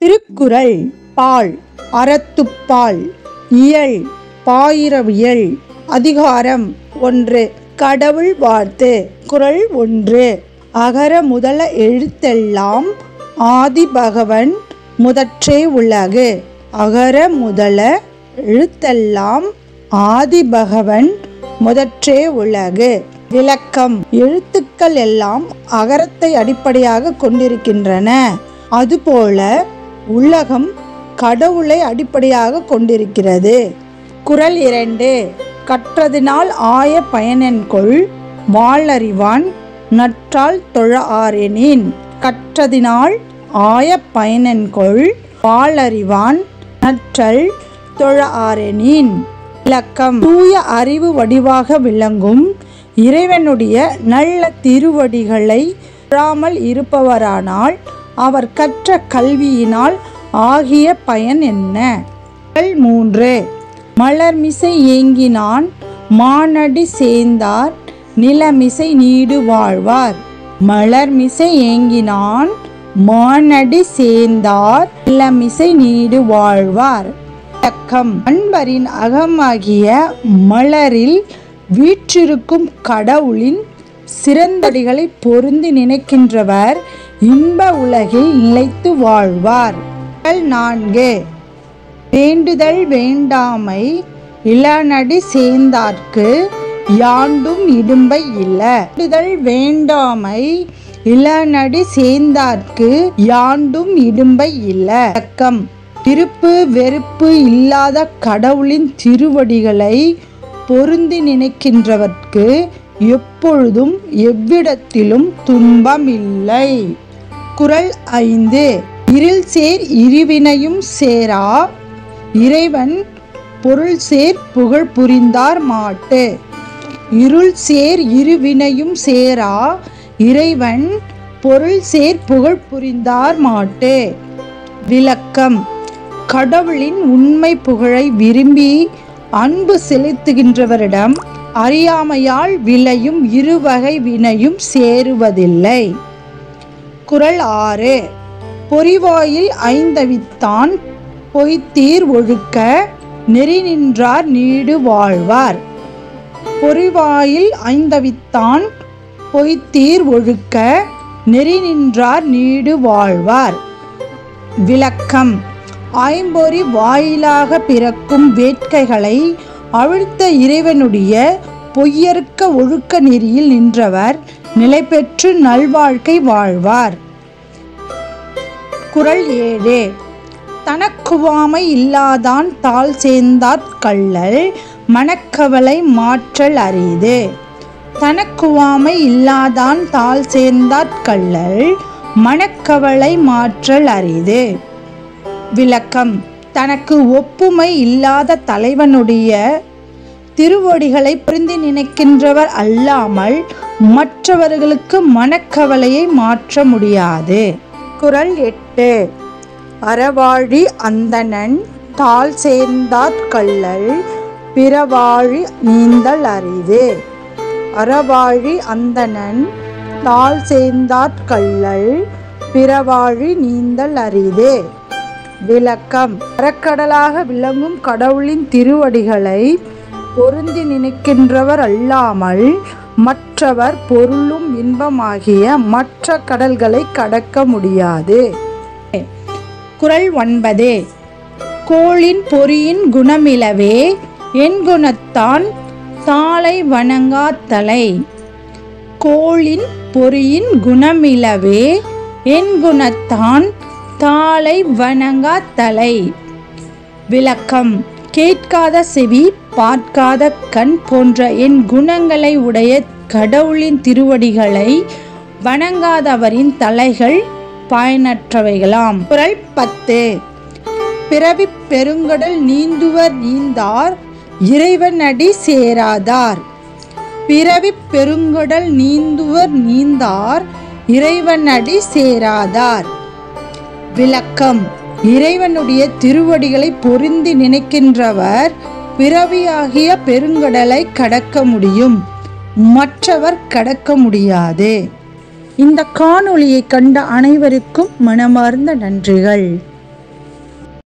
திருக்குறள் பால் அறத்துப்பால் இயல் பாயிரவியல் அதிகாரம் ஒன்று கடவுள் வாழ்த்து குறள் ஒன்று அகர முதல எழுத்தெல்லாம் ஆதி பகவன் முதற்றே உலகு அகர முதல எழுத்தெல்லாம் ஆதி பகவன் முதற்றே உலகு விளக்கம் எழுத்துக்கள் எல்லாம் அகரத்தை அடிப்படையாக கொண்டிருக்கின்றன அதுபோல உலகம் கடவுளை அடிப்படையாக கொண்டிருக்கிறது குறள் இரண்டு கற்றதினால் ஆய பயனென்கொள் வாளறிவான் நற்றால் தொழ ஆரெனின் கற்றதினால் ஆய பயனென்கொள் வாளறிவான் நற்றல் தொழ ஆரெனின் விளக்கம் தூய அறிவு வடிவாக விளங்கும் இறைவனுடைய நல்ல திருவடிகளை பெறாமல் இருப்பவரானால் அவர் கற்ற கல்வியினால் ஆகிய பயன் என்ன குறள் மூன்று மலர்மிசை ஏங்கினான் மானடி சேர்ந்தார் நிலமிசை நீடு வாழ்வார் மலர்மிசை ஏங்கினான் மானடி சேர்ந்தார் நிலமிசை நீடு வாழ்வார் விளக்கம் அன்பரின் அகமாகிய மலரில் வீற்றிருக்கும் கடவுளின் சிறந்தடிகளை பொருந்தி நினைக்கின்றவர் இன்ப உலகில் நிலைத்து வாழ்வார் குறள் நான்கு வேண்டுதல் வேண்டாமை இளநடி சேர்ந்தார்க்கு யாண்டும் இடும்பை இல்ல வேண்டுதல் வேண்டாமை இளநடி சேர்ந்தார்க்கு யாண்டும் இடும்பை இல்ல விளக்கம் விருப்பு வெறுப்பு இல்லாத கடவுளின் திருவடிகளை பொருந்தி நினைக்கின்றவர்க்கு எப்பொழுதும் எவ்விடத்திலும் துன்பம் இல்லை குறள் ஐந்து இருள் சேர் இருவினையும் சேரா இறைவன் பொருள் சேர் புகழ் புரிந்தார் மாட்டு இருள் சேர் இருவினையும் சேரா இறைவன் பொருள் சேர் புகழ் புரிந்தார் மாட்டு விளக்கம் கடவுளின் உண்மை புகழை விரும்பி அன்பு செலுத்துகின்றவரிடம் அறியாமையால் விளையும் இருவகை வினையும் சேருவதில்லை குறள் ஆறு பொறிவாயில் ஐந்தவித்தான் பொய்த்தீர் ஒழுக்க நெறி நின்றார் நீடு வாழ்வார் பொறிவாயில் ஐந்தவித்தான் பொய்த்தீர் ஒழுக்க நெறி நின்றார் நீடு வாழ்வார் விளக்கம் ஐம்பொறி வாயிலாக பிறக்கும் வேட்கைகளை அழுத்த இறைவனுடைய பொய்யறுக்க ஒழுக்க நெறியில் நின்றவர் நிலை பெற்று நல்வாழ்க்கை வாழ்வார் குறள் ஏழு தனக்குவாமை இல்லாதான் தாள் சேர்ந்தாற் கள்ளல் மனக்கவலை மாற்றல் அரிது தனக்குவாமை இல்லாதான் தாள் சேர்ந்தாற் கள்ளல் மனக்கவலை மாற்றல் அரிது விளக்கம் தனக்கு ஒப்புமை இல்லாத தலைவனுடைய திருவடிகளை புரிந்து நினைக்கின்றவர் அல்லாமல் மற்றவர்களுக்கு மனக்கவலையை மாற்ற முடியாது குறள் எட்டு அறவாழி அந்தணன் தாள் சேர்ந்தாற் கள்ளல் பிறவாழி நீந்தல் அரிது அறவாழி அந்தணன் தாள் சேர்ந்தாற் கள்ளல் பிறவாழி நீந்தல் அரிது விளக்கம் அறக்கடலாக விளங்கும் கடவுளின் திருவடிகளை பொருந்தி நினைக்கின்றவர் அல்லாமல் மற்றவர் பொருளும் இன்பமாகிய மற்ற கடல்களை கடக்க முடியாது குறள் ஒன்பது கோளின் பொறியின் குணமிலவே என் குணத்தான் தாளை வணங்கா தலை கோளின் பொறியின் குணமிலவே என் குணத்தான் தாளை வணங்கா தலை விளக்கம் கேட்காத செவி பார்க்காத கண் போன்ற என் குணங்களை உடைய கடவுளின் திருவடிகளை வணங்காதவரின் தலைகள் பயனற்றவைகளாம் குறள் பத்து பிறவி பெருங்கடல் நீந்துவர் நீந்தார் இறைவனடி சேராதார் பிறவி பெருங்கடல் நீந்துவர் நீந்தார் இறைவனடி சேராதார் விளக்கம் இறைவனுடைய திருவடிகளை பொருந்தி நினைக்கின்றவர் பிறவியாகிய பெருங்கடலை கடக்க முடியும் மற்றவர் கடக்க முடியாது இந்த காணொளியை கண்ட அனைவருக்கும் மனமார்ந்த நன்றிகள்